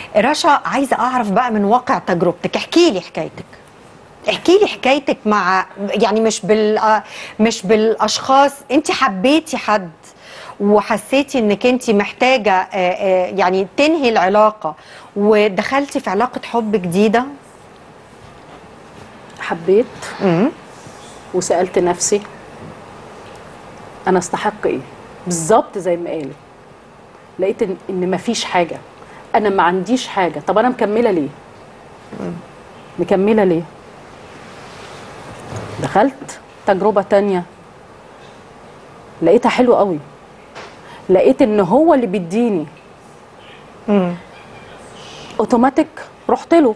رشا عايزه اعرف بقى من واقع تجربتك احكي لي حكايتك احكي لي حكايتك مع يعني مش بال آه، مش بالاشخاص انت حبيتي حد وحسيتي انك انت محتاجه آه، آه، يعني تنهي العلاقه ودخلتي في علاقه حب جديده حبيت امم وسالت نفسي انا استحق ايه بالظبط زي ما قالت لقيت ان, إن مفيش حاجه انا ما عنديش حاجه طب انا مكمله ليه مكمله ليه دخلت تجربه تانية لقيتها حلوه قوي لقيت ان هو اللي بيديني امم اوتوماتيك رحت له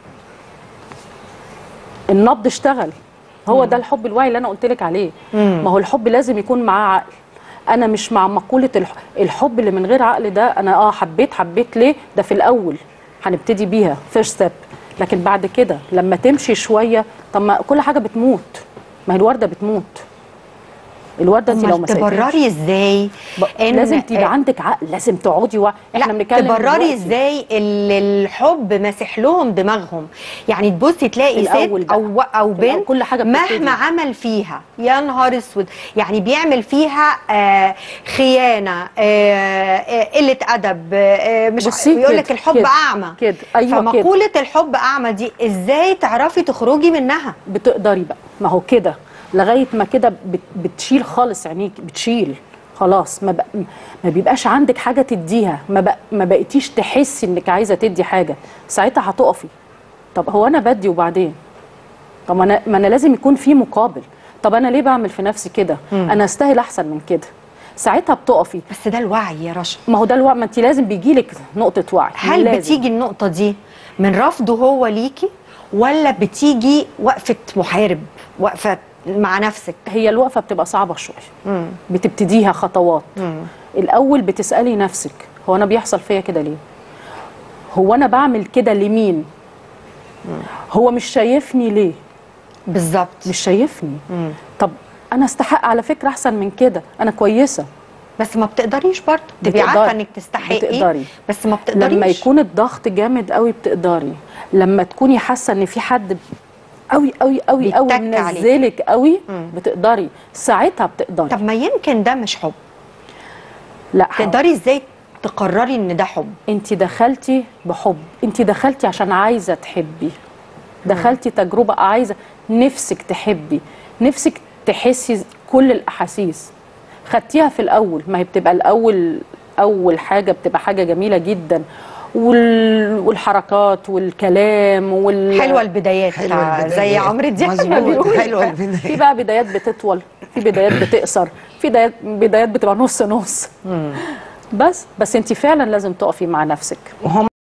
النبض اشتغل هو ده الحب الواعي اللي انا قلت لك عليه مم. ما هو الحب لازم يكون معاه عقل انا مش مع مقوله الح- الحب اللي من غير عقل ده انا اه حبيت حبيت ليه ده في الاول هنبتدي بيها فيرست ستيب لكن بعد كده لما تمشي شويه طب ما كل حاجه بتموت ما هي الورده بتموت الورده انت لو امال ما سقيتهاش تبرري ازاي ب- لازم تبقى عندك عقل لازم تقعدي وع... احنا لا بنتكلم تبرري دلوقتي. ازاي اللي الحب ماسح لهم دماغهم يعني تبصي تلاقي الأول ست بقى. او او الأول بنت كل حاجة بتبتدي. مهما عمل فيها يا نهار اسود يعني بيعمل فيها آه خيانه آه آه قله ادب آه مش بصي بيقول لك كده، الحب كده، اعمى كده، أيوة كده. فمقوله الحب اعمى دي ازاي تعرفي تخرجي منها بتقدري بقى ما هو كده لغايه ما كده بت- بتشيل خالص عينيك بتشيل خلاص ما, بق... ما بيبقاش عندك حاجه تديها ما, بق... ما بقيتيش تحسي انك عايزه تدي حاجه ساعتها هتقفي طب هو انا بدي وبعدين طب ما انا ما انا لازم يكون في مقابل طب انا ليه بعمل في نفسي كده انا استاهل احسن من كده ساعتها بتقفي بس ده الوعي يا رشا ما هو ده الوقت ما انت لازم بيجيلك نقطه وعي هل لازم. بتيجي النقطة دي من رفضه هو ليكي ولا بتيجي وقفة محارب وقفة مع نفسك هي الوقفه بتبقى صعبه شويه مم. بتبتديها خطوات مم. الاول بتسالي نفسك هو انا بيحصل فيا كده ليه هو انا بعمل كده لمين هو مش شايفني ليه بالظبط مش شايفني مم. طب انا استحق على فكره احسن من كده انا كويسه بس ما بتقدريش برضه تبقي بتقدري. عارفة انك تستحقي بتقدري. بس ما بتقدريش لما يكون الضغط جامد قوي بتقدري لما تكوني حاسه ان في حد قوي قوي قوي قوي بيتك عليك. منزلك قوي مم. بتقدري ساعتها بتقدري طب ما يمكن ده مش حب لا حاول. تقدري ازاي تقرري ان ده حب انت دخلتي بحب انت دخلتي عشان عايزه تحبي دخلتي تجربه عايزه نفسك تحبي نفسك تحسي كل الاحاسيس خدتيها في الاول ما هي بتبقى الاول اول حاجه بتبقى حاجه جميله جدا وال... والحركات والكلام وال... حلوة البدايات حلوة البداية. زي عمرو دياب مظبوط بيقول. حلوة في البداية بقى بدايات بتطول في بدايات بتقصر في بدايات بدايات بتبقى نص نص بس بس انت فعلا لازم تقفي مع نفسك وهم